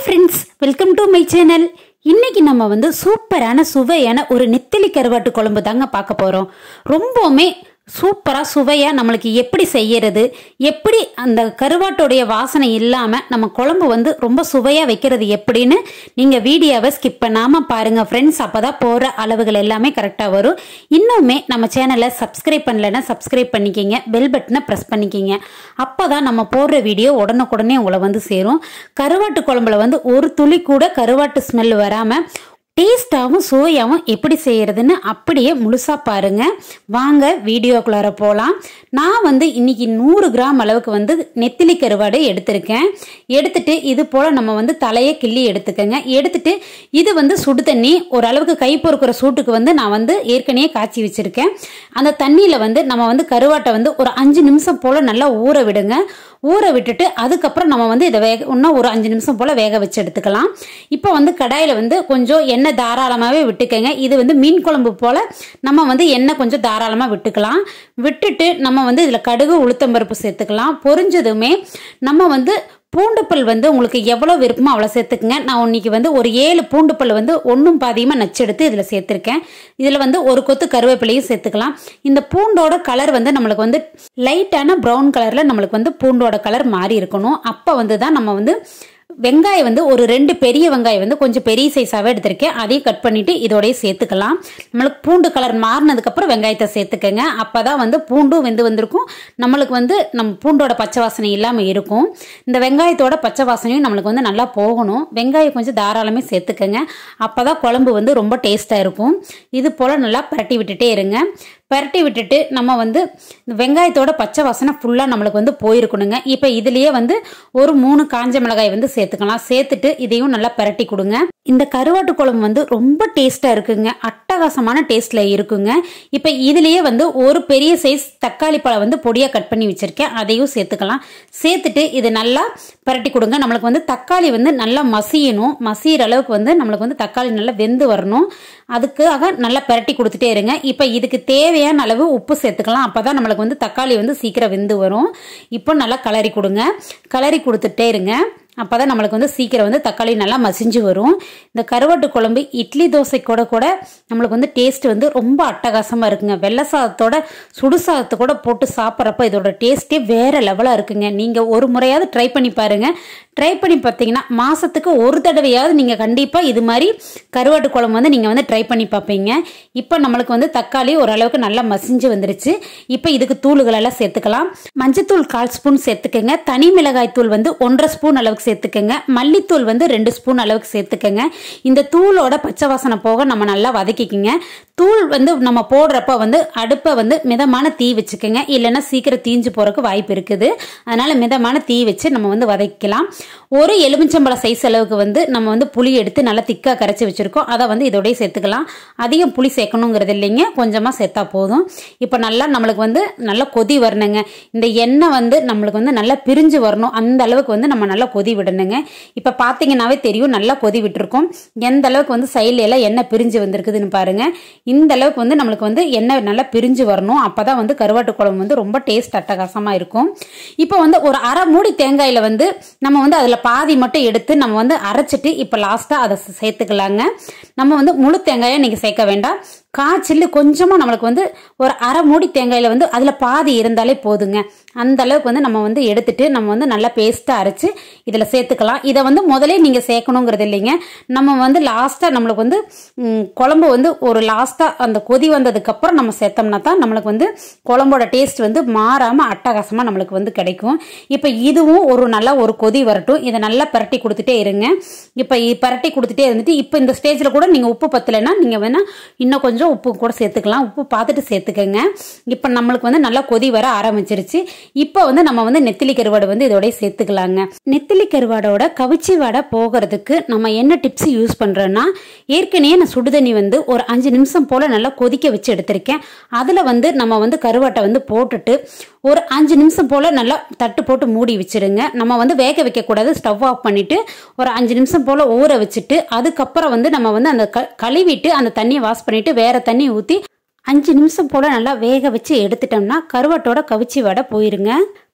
friends welcome to my channel இன்னைக்கு நம்ம வந்து சூப்பரான சுவையான ஒரு நெத்திலி கருவாட்டு குழம்பு தாங்க பார்க்க போகிறோம் ரொம்பவுமே சூப்பராக சுவையாக நம்மளுக்கு எப்படி செய்யறது எப்படி அந்த கருவாட்டுடைய வாசனை இல்லாமல் நம்ம குழம்பு வந்து ரொம்ப சுவையாக வைக்கிறது எப்படின்னு நீங்கள் வீடியோவை ஸ்கிப் பண்ணாமல் பாருங்கள் ஃப்ரெண்ட்ஸ் அப்போ தான் போகிற அளவுகள் எல்லாமே கரெக்டாக வரும் இன்னுமே நம்ம சேனலை சப்ஸ்கிரைப் பண்ணலைன்னா சப்ஸ்கிரைப் பண்ணிக்கிங்க பெல் பட்டனை ப்ரெஸ் பண்ணிக்கிங்க அப்போ தான் நம்ம போடுற வீடியோ உடனுக்குடனே உங்களை வந்து சேரும் கருவாட்டு குழம்புல வந்து ஒரு துளி கூட கருவாட்டு ஸ்மெல் வராமல் டேஸ்டாகவும் சுவையாகவும் எப்படி செய்யறதுன்னு அப்படியே முழுசா பாருங்க வாங்க வீடியோக்குள்ளார போகலாம் நான் வந்து இன்னைக்கு நூறு கிராம் அளவுக்கு வந்து நெத்திலி கருவாடு எடுத்திருக்கேன் எடுத்துட்டு இது போல் நம்ம வந்து தலையை கிள்ளி எடுத்துக்கோங்க எடுத்துட்டு இது வந்து சுடு தண்ணி ஓரளவுக்கு கை பொறுக்கிற சூட்டுக்கு வந்து நான் வந்து ஏற்கனவே காய்ச்சி வச்சிருக்கேன் அந்த தண்ணியில் வந்து நம்ம வந்து கருவாட்டை வந்து ஒரு அஞ்சு நிமிஷம் போல் நல்லா ஊற விடுங்க ஊற விட்டுட்டு அதுக்கப்புறம் நம்ம வந்து இதை வேக இன்னும் ஒரு அஞ்சு நிமிஷம் போல் வேக வச்சு எடுத்துக்கலாம் இப்போ வந்து கடாயில் வந்து கொஞ்சம் எண்ணெய் தாராளமாகவே விட்டுக்கங்க இது வந்து மீன் குழம்பு போல் நம்ம வந்து எண்ணெய் கொஞ்சம் தாராளமாக விட்டுக்கலாம் விட்டுட்டு நம்ம வந்து இதில் கடுகு உளுத்தம்பருப்பு சேர்த்துக்கலாம் பொரிஞ்சதுமே நம்ம வந்து பூண்டுப்பல் வந்து உங்களுக்கு எவ்வளோ விருப்பமோ அவ்வளோ சேர்த்துக்குங்க நான் இன்னைக்கு வந்து ஒரு ஏழு பூண்டுப்பல் வந்து ஒன்றும் பாதியமாக நச்செடுத்து இதில் சேர்த்துருக்கேன் இதில் வந்து ஒரு கொத்து கருவேப்பிலையும் சேர்த்துக்கலாம் இந்த பூண்டோட கலர் வந்து நம்மளுக்கு வந்து லைட்டான ப்ரௌன் கலரில் நம்மளுக்கு வந்து பூண்டோட கலர் மாறி இருக்கணும் அப்போ வந்து தான் நம்ம வந்து வெங்காயம் வந்து ஒரு ரெண்டு பெரிய வெங்காயம் வந்து கொஞ்சம் பெரிய சைஸாகவே எடுத்திருக்கேன் அதையும் கட் பண்ணிவிட்டு இதோடய சேர்த்துக்கலாம் நம்மளுக்கு பூண்டு கலர் மாறினதுக்கப்புறம் வெங்காயத்தை சேர்த்துக்கங்க அப்போ தான் வந்து பூண்டும் வெந்து வந்திருக்கும் நம்மளுக்கு வந்து நம்ம பூண்டோட பச்சை வாசனை இல்லாமல் இருக்கும் இந்த வெங்காயத்தோட பச்சை வாசனையும் நம்மளுக்கு வந்து நல்லா போகணும் வெங்காயம் கொஞ்சம் தாராளமே சேர்த்துக்கங்க அப்போ தான் குழம்பு வந்து ரொம்ப டேஸ்ட்டாக இருக்கும் இது போல் நல்லா பரட்டி விட்டுட்டே இருங்க பரட்டி விட்டுட்டு நம்ம வந்து இந்த வெங்காயத்தோட பச்சை வாசனை ஃபுல்லாக நம்மளுக்கு வந்து போயிருக்கணுங்க இப்போ இதுலேயே வந்து ஒரு மூணு காஞ்ச மிளகாய் வந்து சேர்த்துக்கலாம் சேர்த்துட்டு இதையும் நல்லா பரட்டி கொடுங்க இந்த கருவாட்டு குழம்பு வந்து ரொம்ப டேஸ்ட்டாக இருக்குங்க அட்டகாசமான டேஸ்ட்டில் இருக்குங்க இப்போ இதுலேயே வந்து ஒரு பெரிய சைஸ் தக்காளி பழம் வந்து பொடியாக கட் பண்ணி வச்சுருக்கேன் அதையும் சேர்த்துக்கலாம் சேர்த்துட்டு இது நல்லா பரட்டி கொடுங்க நம்மளுக்கு வந்து தக்காளி வந்து நல்லா மசியணும் மசிகிற அளவுக்கு வந்து நம்மளுக்கு வந்து தக்காளி நல்லா வெந்து வரணும் அதுக்காக நல்லா பரட்டி கொடுத்துட்டே இருங்க இப்போ இதுக்கு தேவையான அளவு உப்பு சேர்த்துக்கலாம் அப்போ தான் நம்மளுக்கு வந்து தக்காளி வந்து சீக்கிரம் வெந்து வரும் இப்போ நல்லா கலரி கொடுங்க கலரி கொடுத்துட்டே இருங்க அப்போ தான் நம்மளுக்கு வந்து சீக்கிரம் வந்து தக்காளி நல்லா மசிஞ்சு வரும் இந்த கருவாட்டு குழம்பு இட்லி தோசை கூட கூட நம்மளுக்கு வந்து டேஸ்ட் வந்து ரொம்ப அட்டகாசமாக இருக்குங்க வெள்ளை சாதத்தோட சுடு சாதத்தை கூட போட்டு சாப்பிட்றப்ப இதோட டேஸ்ட்டே வேறு லெவலாக இருக்குங்க நீங்கள் ஒரு முறையாவது ட்ரை பண்ணி பாருங்கள் ட்ரை பண்ணி பார்த்தீங்கன்னா மாதத்துக்கு ஒரு தடவையாவது நீங்கள் கண்டிப்பாக இது மாதிரி கருவாட்டு குழம்பு வந்து நீங்கள் வந்து ட்ரை பண்ணி பார்ப்பீங்க இப்போ நம்மளுக்கு வந்து தக்காளி ஓரளவுக்கு நல்லா மசிஞ்சு வந்துருச்சு இப்போ இதுக்கு தூளுகளெல்லாம் சேர்த்துக்கலாம் மஞ்சத்தூள் கால் ஸ்பூன் சேர்த்துக்கங்க தனி மிளகாய் தூள் வந்து ஒன்றரை ஸ்பூன் அளவுக்கு சேர்த்துக்கங்க மல்லித்தூள் வந்து ரெண்டு ஸ்பூன் அளவுக்கு சேர்த்துக்கங்க இந்த தூளோட பச்சை வாசனை போக நம்ம நல்லா வதக்கிக்கிங்க தூள் வந்து நம்ம போடுறப்ப வந்து அடுப்பை வந்து மிதமான தீ வச்சுக்கோங்க இல்லைன்னா சீக்கிரம் தீஞ்சு போகிறதுக்கு வாய்ப்பு இருக்குது அதனால் மிதமான தீ வச்சு நம்ம வந்து வதக்கலாம் ஒரு எலுமிச்சம்பழ சைஸ் அளவுக்கு வந்து நம்ம வந்து புளி எடுத்து நல்லா திக்காக கரைச்சி வச்சுருக்கோம் அதை வந்து இதோடய சேர்த்துக்கலாம் அதிகம் புளி சேர்க்கணுங்கிறது இல்லைங்க கொஞ்சமாக சேர்த்தா போதும் இப்போ நல்லா நம்மளுக்கு வந்து நல்லா கொதி வரணுங்க இந்த எண்ணெய் வந்து நம்மளுக்கு வந்து நல்லா பிரிஞ்சு வரணும் அந்த அளவுக்கு வந்து நம்ம நல்லா கொதி விடணுங்க இப்போ பார்த்தீங்கன்னாவே தெரியும் நல்லா கொதி விட்டுருக்கோம் எந்த அளவுக்கு வந்து சைடில் எல்லாம் எண்ணெய் பிரிஞ்சு வந்திருக்குதுன்னு பாருங்க இந்த அளவுக்கு வந்து நம்மளுக்கு வந்து எண்ணெய் நல்லா பிரிஞ்சு வரணும் அப்போ தான் வந்து கருவாட்டு குழம்பு வந்து ரொம்ப டேஸ்ட் அட்டகாசமாக இருக்கும் இப்போ வந்து ஒரு அரை மூடி தேங்காயில் வந்து நம்ம வந்து அதில் பாதி மட்டும் எடுத்து நம்ம வந்து அரைச்சிட்டு இப்போ லாஸ்ட்டாக அதை சேர்த்துக்கலாங்க நம்ம வந்து முழு தேங்காயை நீங்கள் சேர்க்க வேண்டாம் காய்ச்சில் கொஞ்சமாக நம்மளுக்கு வந்து ஒரு அரை மூடி தேங்காயில் வந்து அதில் பாதி இருந்தாலே போதுங்க அந்த அளவுக்கு வந்து நம்ம வந்து எடுத்துட்டு நம்ம வந்து நல்லா பேஸ்ட்டாக அரைச்சி இதில் சேர்த்துக்கலாம் இதை வந்து முதலே நீங்கள் சேர்க்கணுங்கிறது இல்லைங்க நம்ம வந்து லாஸ்ட்டாக நம்மளுக்கு வந்து ம், குழம்பு வந்து ஒரு லாஸ்ட்டாக அந்த கொதி வந்ததுக்கப்புறம் நம்ம சேர்த்தோம்னா தான் நம்மளுக்கு வந்து குழம்போட டேஸ்ட் வந்து மாறாமல் அட்டகாசமாக நம்மளுக்கு வந்து கிடைக்கும் இப்போ இதுவும் ஒரு நல்லா ஒரு கொதி வரட்டும் இதை நல்லா பரட்டி கொடுத்துட்டே இருங்க இப்போ இ- பரட்டி கொடுத்துட்டே இருந்துட்டு இப்போ இந்த ஸ்டேஜில் கூட நீங்கள் உப்பு பத்தலைன்னா நீங்கள் வேணால் இன்னும் கொஞ்சம் உப்பு கூட சேர்த்துக்கலாம் உப்பு பார்த்துட்டு சேர்த்துக்கங்க இப்போ நம்மளுக்கு வந்து நல்லா கொதி வர ஆரம்பிச்சிருச்சு இப்போ வந்து நம்ம வந்து நெத்திலி கருவாடு வந்து இதோடய சேர்த்துக்கலாங்க நெத்திலி கருவாடோட கவிச்சி வாடை போகிறதுக்கு நம்ம என்ன டிப்ஸ் யூஸ் பண்ணுறோன்னா ஏற்கனவே நான் சுடுதண்ணி வந்து ஒரு அஞ்சு நிமிஷம் போல் நல்லா கொதிக்க வச்சு எடுத்திருக்கேன் அதில் வந்து நம்ம வந்து கருவாட்டை வந்து போட்டுட்டு ஒரு அஞ்சு நிமிஷம் போல் நல்லா தட்டு போட்டு மூடி வச்சிருங்க நம்ம வந்து வேக வைக்கக்கூடாது ஸ்டவ் ஆஃப் பண்ணிவிட்டு ஒரு அஞ்சு நிமிஷம் போல் ஊற வச்சுட்டு அதுக்கப்புறம் வந்து நம்ம வந்து அந்த க கழுவிட்டு அந்த தண்ணியை வாஷ் பண்ணிவிட்டு வேறு தண்ணி ஊற்றி அஞ்சு நிமிஷம் போல் நல்லா வேக வச்சு எடுத்துட்டோம்னா கருவாட்டோட கவிச்சி வடை போயிருங்க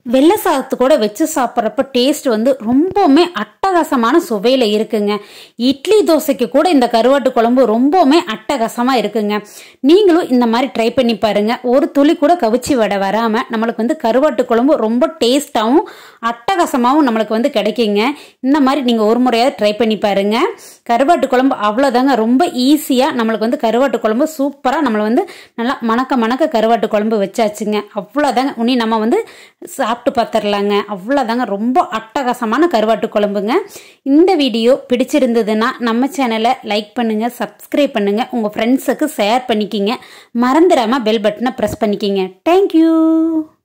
வெள்ளை சாதத்து கூட வச்சு சாப்பிட்றப்ப டேஸ்ட் வந்து ரொம்பவுமே அட்டகாசமான சுவையில் இருக்குங்க இட்லி தோசைக்கு கூட இந்த கருவாட்டு குழம்பு ரொம்பவுமே அட்டகாசமாக இருக்குங்க நீங்களும் இந்த மாதிரி ட்ரை பண்ணி பாருங்க ஒரு துளி கூட கவிச்சி வடை வராமல் நம்மளுக்கு வந்து கருவாட்டு குழம்பு ரொம்ப டேஸ்டாகவும் அட்டகாசமாகவும் நம்மளுக்கு வந்து கிடைக்குங்க இந்த மாதிரி நீங்கள் ஒரு முறையாவது ட்ரை பண்ணி பாருங்க கருவாட்டு குழம்பு அவ்வளோதாங்க ரொம்ப ஈஸியாக நம்மளுக்கு வந்து கருவாட்டு குழம்பு சூப்பராக நம்மளை வந்து நல்லா மணக்க மணக்க கருவாட்டு குழம்பு வச்சாச்சுங்க அவ்வளோதாங்க உனி நம்ம வந்து சாப்பிட்டு பார்த்துடலாங்க அவ்வளோதாங்க ரொம்ப அட்டகாசமான கருவாட்டு குழம்புங்க இந்த வீடியோ பிடிச்சிருந்ததுன்னா நம்ம சேனலை லைக் பண்ணுங்கள் சப்ஸ்கிரைப் பண்ணுங்கள் உங்கள் ஃப்ரெண்ட்ஸுக்கு ஷேர் பண்ணிக்கிங்க மறந்துடாமல் பெல் பட்டனை ப்ரெஸ் பண்ணிக்கிங்க தேங்க்யூ